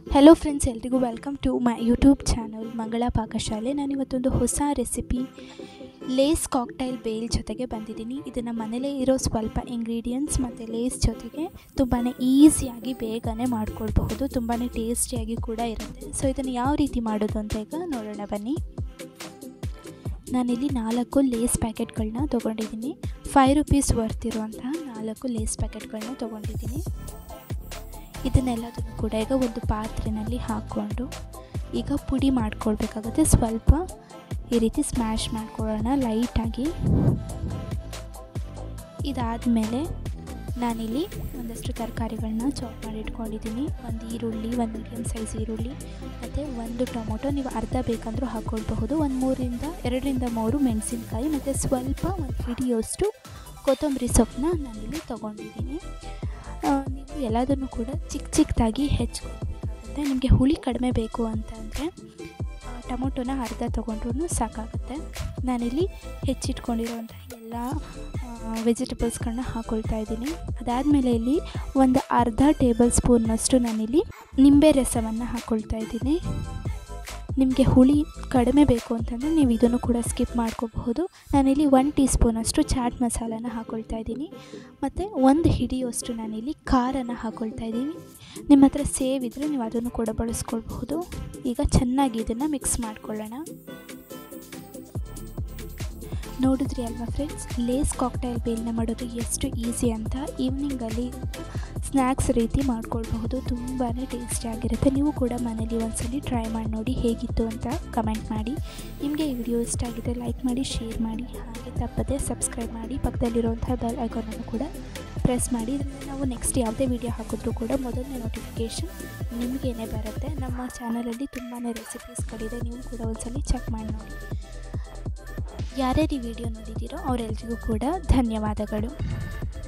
hello friends ಎಲ್ರಿಗೂ welcome to my YouTube channel Mangala Pakashale ನಾನಿವತ್ತೊಂದು ಹೊಸ recipe lace cocktail bale ಜೊತೆಗೆ ಬಂದಿದ್ದೀನಿ ಇದನ್ನು ಮನೇಲೇ ಇರೋ ಸ್ವಲ್ಪ ಇಂಗ್ರೀಡಿಯೆಂಟ್ಸ್ ಮತ್ತು ಲೇಸ್ ಜೊತೆಗೆ ತುಂಬಾ ಈಸಿಯಾಗಿ ಬೇಗನೆ ಮಾಡ್ಕೊಳ್ಬಹುದು ತುಂಬಾ ಟೇಸ್ಟಿಯಾಗಿ ಕೂಡ ಇರುತ್ತೆ ಸೊ ಇದನ್ನು ಯಾವ ರೀತಿ ಮಾಡೋದು ಅಂತ ಈಗ ನೋಡೋಣ ಬನ್ನಿ ನಾನಿಲ್ಲಿ ನಾಲ್ಕು ಲೇಸ್ ಪ್ಯಾಕೆಟ್ಗಳನ್ನ ತೊಗೊಂಡಿದ್ದೀನಿ ಫೈವ್ ರುಪೀಸ್ ವರ್ತ್ ಇರುವಂತಹ ನಾಲ್ಕು ಲೇಸ್ ಪ್ಯಾಕೆಟ್ಗಳನ್ನ ತೊಗೊಂಡಿದ್ದೀನಿ ಇದನ್ನೆಲ್ಲದನ್ನು ಕೂಡ ಈಗ ಒಂದು ಪಾತ್ರೆಯಲ್ಲಿ ಹಾಕ್ಕೊಂಡು ಈಗ ಪುಡಿ ಮಾಡ್ಕೊಳ್ಬೇಕಾಗುತ್ತೆ ಸ್ವಲ್ಪ ಈ ರೀತಿ ಸ್ಮ್ಯಾಶ್ ಮಾಡ್ಕೊಳ್ಳೋಣ ಲೈಟಾಗಿ ಇದಾದಮೇಲೆ ನಾನಿಲ್ಲಿ ಒಂದಷ್ಟು ತರಕಾರಿಗಳನ್ನ ಚಾಪ್ ಮಾಡಿ ಇಟ್ಕೊಂಡಿದ್ದೀನಿ ಒಂದು ಈರುಳ್ಳಿ ಒಂದು ಮೀಡಿಯಮ್ ಸೈಜ್ ಈರುಳ್ಳಿ ಮತ್ತು ಒಂದು ಟೊಮೊಟೊ ನೀವು ಅರ್ಧ ಬೇಕಂದ್ರೂ ಹಾಕ್ಕೊಳ್ಬಹುದು ಒಂದು ಮೂರಿಂದ ಎರಡರಿಂದ ಮೂರು ಮೆಣಸಿನ್ಕಾಯಿ ಮತ್ತು ಸ್ವಲ್ಪ ಒಂದು ಹಿಡಿಯೋಷ್ಟು ಕೊತ್ತಂಬರಿ ಸೊಪ್ಪನ್ನ ನಾನಿಲ್ಲಿ ತೊಗೊಂಡಿದ್ದೀನಿ ನೀವು ಎಲ್ಲದನ್ನು ಕೂಡ ಚಿಕ್ಕ ಚಿಕ್ಕದಾಗಿ ಹೆಚ್ಕೊಳ್ಬೇಕಾಗುತ್ತೆ ನಿಮಗೆ ಹುಳಿ ಕಡಿಮೆ ಬೇಕು ಅಂತಂದರೆ ಟೊಮೊಟೊನ ಅರ್ಧ ತೊಗೊಂಡ್ರೂ ಸಾಕಾಗುತ್ತೆ ನಾನಿಲ್ಲಿ ಹೆಚ್ಚಿಟ್ಕೊಂಡಿರೋಂಥ ಎಲ್ಲ ವೆಜಿಟೇಬಲ್ಸ್ಗಳನ್ನ ಹಾಕ್ಕೊಳ್ತಾ ಇದ್ದೀನಿ ಅದಾದಮೇಲೆ ಇಲ್ಲಿ ಒಂದು ಅರ್ಧ ಟೇಬಲ್ ಸ್ಪೂನ್ನಷ್ಟು ನಾನಿಲ್ಲಿ ನಿಂಬೆ ರಸವನ್ನು ಹಾಕ್ಕೊಳ್ತಾ ಇದ್ದೀನಿ ನಿಮಗೆ ಹುಳಿ ಕಡಿಮೆ ಬೇಕು ಅಂತಂದರೆ ನೀವು ಇದನ್ನು ಕೂಡ ಸ್ಕಿಪ್ ಮಾಡ್ಕೋಬಹುದು ನಾನಿಲ್ಲಿ ಒನ್ ಟೀ ಸ್ಪೂನಷ್ಟು ಚಾಟ್ ಮಸಾಲಾನ ಹಾಕ್ಕೊಳ್ತಾ ಇದ್ದೀನಿ ಮತ್ತು ಒಂದು ಹಿಡಿಯೋಷ್ಟು ನಾನಿಲ್ಲಿ ಖಾರನ ಹಾಕ್ಕೊಳ್ತಾ ಇದ್ದೀನಿ ನಿಮ್ಮ ಹತ್ರ ಸೇವ್ ಇದ್ದರೆ ನೀವು ಅದನ್ನು ಕೂಡ ಬಳಸ್ಕೊಳ್ಬಹುದು ಈಗ ಚೆನ್ನಾಗಿ ಇದನ್ನು ಮಿಕ್ಸ್ ಮಾಡ್ಕೊಳ್ಳೋಣ ನೋಡಿದ್ರಿ ಅಲ್ವಾ ಫ್ರೆಂಡ್ಸ್ ಲೇಸ್ ಕಾಕ್ಟೈಲ್ ಬೇಲ್ನ ಮಾಡೋದು ಎಷ್ಟು ಈಸಿ ಅಂತ ಈವ್ನಿಂಗಲ್ಲಿ ಸ್ನ್ಯಾಕ್ಸ್ ರೀತಿ ಮಾಡ್ಕೊಳ್ಬಹುದು ತುಂಬಾ ಟೇಸ್ಟಿಯಾಗಿರುತ್ತೆ ನೀವು ಕೂಡ ಮನೇಲಿ ಒಂದ್ಸಲಿ ಟ್ರೈ ಮಾಡಿ ನೋಡಿ ಹೇಗಿತ್ತು ಅಂತ ಕಮೆಂಟ್ ಮಾಡಿ ನಿಮಗೆ ಈ ವಿಡಿಯೋ ಇಷ್ಟ ಆಗಿದೆ ಲೈಕ್ ಮಾಡಿ ಶೇರ್ ಮಾಡಿ ಹಾಗೆ ತಪ್ಪದೆ ಸಬ್ಸ್ಕ್ರೈಬ್ ಮಾಡಿ ಪಕ್ಕದಲ್ಲಿರುವಂಥ ಬೆಲ್ ಐಕಾನನ್ನು ಕೂಡ ಪ್ರೆಸ್ ಮಾಡಿ ನಾವು ನೆಕ್ಸ್ಟ್ ಯಾವುದೇ ವಿಡಿಯೋ ಹಾಕಿದ್ರೂ ಕೂಡ ಮೊದಲನೇ ನೋಟಿಫಿಕೇಷನ್ ನಿಮಗೇನೆ ಬರುತ್ತೆ ನಮ್ಮ ಚಾನಲಲ್ಲಿ ತುಂಬಾ ರೆಸಿಪೀಸ್ಗಳಿದೆ ನೀವು ಕೂಡ ಒಂದ್ಸಲಿ ಚೆಕ್ ಮಾಡಿ ನೋಡಿ ಯಾರ್ಯಾರು ಈ ವಿಡಿಯೋ ನೋಡಿದ್ದೀರೋ ಅವರೆಲ್ರಿಗೂ ಕೂಡ ಧನ್ಯವಾದಗಳು